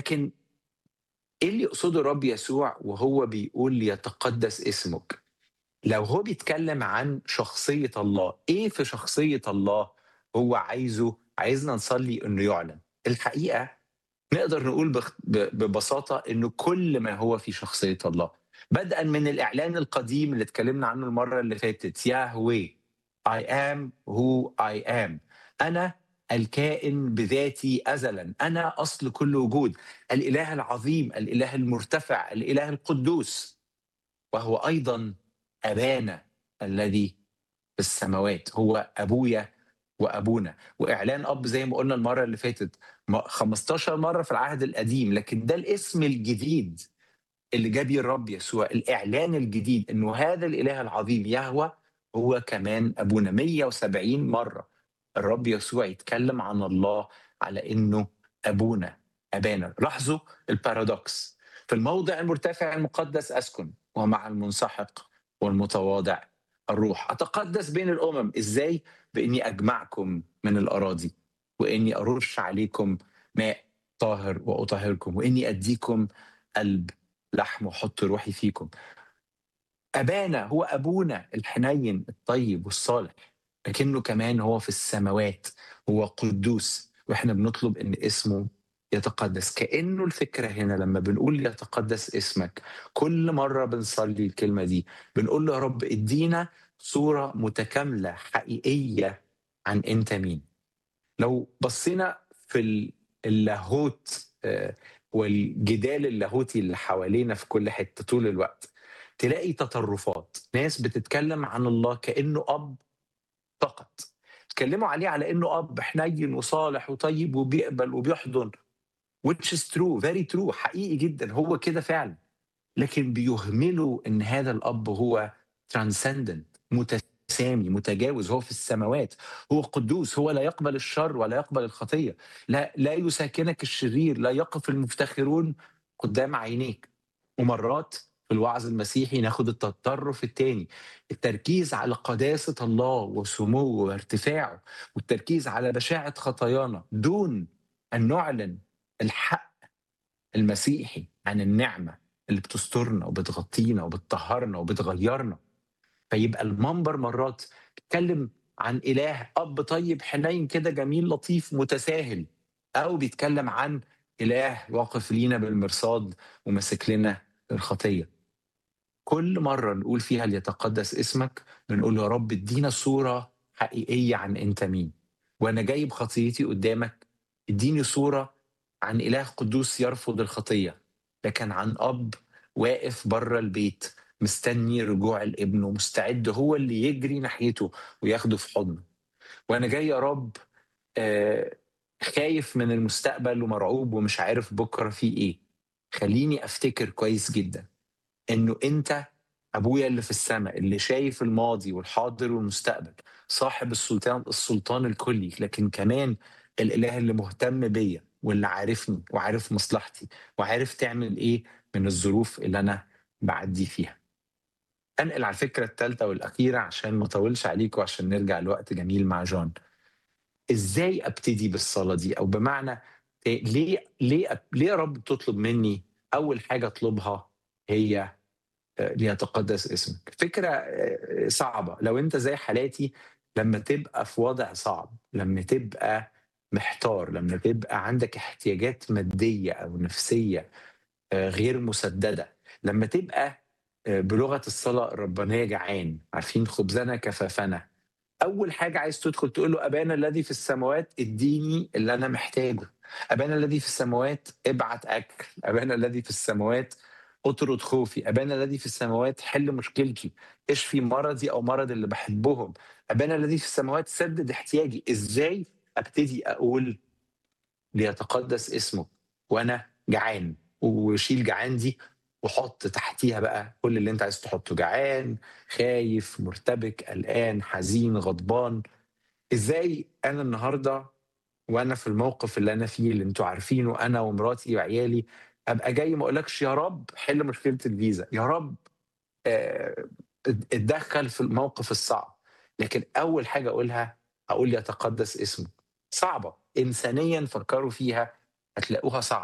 لكن إيه اللي يقصده الرب يسوع وهو بيقول ليتقدس اسمك؟ لو هو بيتكلم عن شخصية الله، إيه في شخصية الله هو عايزه عايزنا نصلي إنه يُعلن؟ الحقيقة نقدر نقول بخ ب ببساطة إنه كل ما هو في شخصية الله، بدءًا من الإعلان القديم اللي اتكلمنا عنه المرة اللي فاتت يهوه I am who I am أنا الكائن بذاتي أزلًا، أنا أصل كل وجود، الإله العظيم، الإله المرتفع، الإله القدوس، وهو أيضًا أبانا الذي في السماوات، هو أبويا وأبونا، وإعلان أب زي ما قُلنا المرة اللي فاتت م 15 مرة في العهد القديم، لكن ده الاسم الجديد اللي جه بيه الرب يسوع، الإعلان الجديد إنه هذا الإله العظيم يهوه هو كمان أبونا، 170 مرة الرب يسوع يتكلم عن الله على إنه أبونا، أبانا، لاحظوا البارادوكس في الموضع المرتفع المقدس أسكن ومع المنسحق والمتواضع الروح، أتقدس بين الأمم، إزاي؟ بإني أجمعكم من الأراضي، وإني أرُش عليكم ماء طاهر وأطهركم، وإني أدّيكم قلب لحم وأحط روحي فيكم. أبانا هو أبونا الحنين الطيب والصالح، لكنه كمان هو في السماوات، هو قدوس، وإحنا بنطلب إن اسمه يتقدس، كأنه الفكرة هنا لمّا بنقول يتقدس اسمك، كل مرة بنصلي الكلمة دي، بنقول له يا رب ادّينا صورة متكاملة حقيقية عن أنت مين. لو بصينا في ال اللاهوت آآ والجدال اللاهوتي اللي حوالينا في كل حتة طول الوقت، تلاقي تطرفات، ناس بتتكلم عن الله كأنه أب فقط، يتكلموا عليه على إنه أب حنين وصالح وطيب وبيقبل وبيحضن which is true very true حقيقي جدًا هو كده فعلًا، لكن بيهملوا إن هذا الأب هو transcendent متسامي، متجاوز، هو في السماوات، هو قدوس، هو لا يقبل الشر ولا يقبل الخطية، لا لا يساكنك الشرير، لا يقف المفتخرون قدام عينيك. ومرات في الوعظ المسيحي ناخد التطرف التاني، التركيز على قداسة الله وسموه وارتفاعه، والتركيز على بشاعة خطايانا، دون أن نعلن الحق المسيحي عن النعمة اللي بتسترنا وبتغطينا وبتطهرنا وبتغيرنا. فيبقى المنبر مرات بيتكلم عن إله أب طيب حنين كده جميل لطيف متساهل، أو بيتكلم عن إله واقف لينا بالمرصاد وماسك لنا الخطية. كل مرة نقول فيها ليتقدس اسمك، بنقول له يا رب ادّينا صورة حقيقية عن أنت مين، وأنا جاي بخطيتي قدامك، ادّيني صورة عن إله قدوس يرفض الخطية، لكن عن أب واقف برّه البيت مستني رجوع الابن ومستعد هو اللي يجري ناحيته وياخده في حضنه. وأنا جاي يا رب آآ خايف من المستقبل ومرعوب ومش عارف بُكرة فيه إيه، خلّيني أفتكر كويس جدًا إنه أنت أبويا اللي في السما، اللي شايف الماضي والحاضر والمستقبل، صاحب السلطان السلطان الكلي، لكن كمان الإله اللي مهتم بيّا واللي عارفني وعارف مصلحتي وعارف تعمل إيه من الظروف اللي أنا باعدّي فيها. أنقل على الفكرة التالتة والأخيرة عشان ما أطوّلش عليكم عشان نرجع لوقت جميل مع جون. إزاي أبتدي بالصلاة دي؟ أو بمعنى آآ ليه ليه أب ليه يا رب بتطلب منّي أول حاجة أطلبها هي آآ ليتقدس اسمك؟ فكرة آآ صعبة، لو أنت زي حالاتي لمّا تبقى في وضع صعب، لمّا تبقى محتار، لمّا تبقى عندك احتياجات مادية أو نفسية آآ غير مسددة، لمّا تبقى آآ بلغة الصلاة الربانية جعان، عارفين خبزنا كفافنا، أول حاجة عايز تدخل تقول له أبانا الذي في السماوات ادّيني اللي أنا محتاجه، أبانا الذي في السماوات ابعت أكل، أبانا الذي في السماوات اطرد خوفي، أبانا الذي في السماوات حل مشكلتي، اشفي مرضي أو مرض اللي باحبهم، أبانا الذي في السماوات سدد احتياجي. إزاي أبتدي أقول ليتقدس اسمك وأنا جعان، وشيل جعان دي وحُط تحتيها بقى كل اللي أنت عايز تحطه، جعان، خايف، مرتبك، قلقان، حزين، غضبان. إزاي أنا النهارده وأنا في الموقف اللي أنا فيه اللي أنتم عارفينه أنا ومراتي وعيالي، أبقى جاي ما أقولكش يا رب حل مشكلة الفيزا، يا رب آآ ات اتدخل في الموقف الصعب، لكن أول حاجة أقولها أقول يتقدس اسمك. صعبة، إنسانيًا فكروا فيها هتلاقوها صعبة.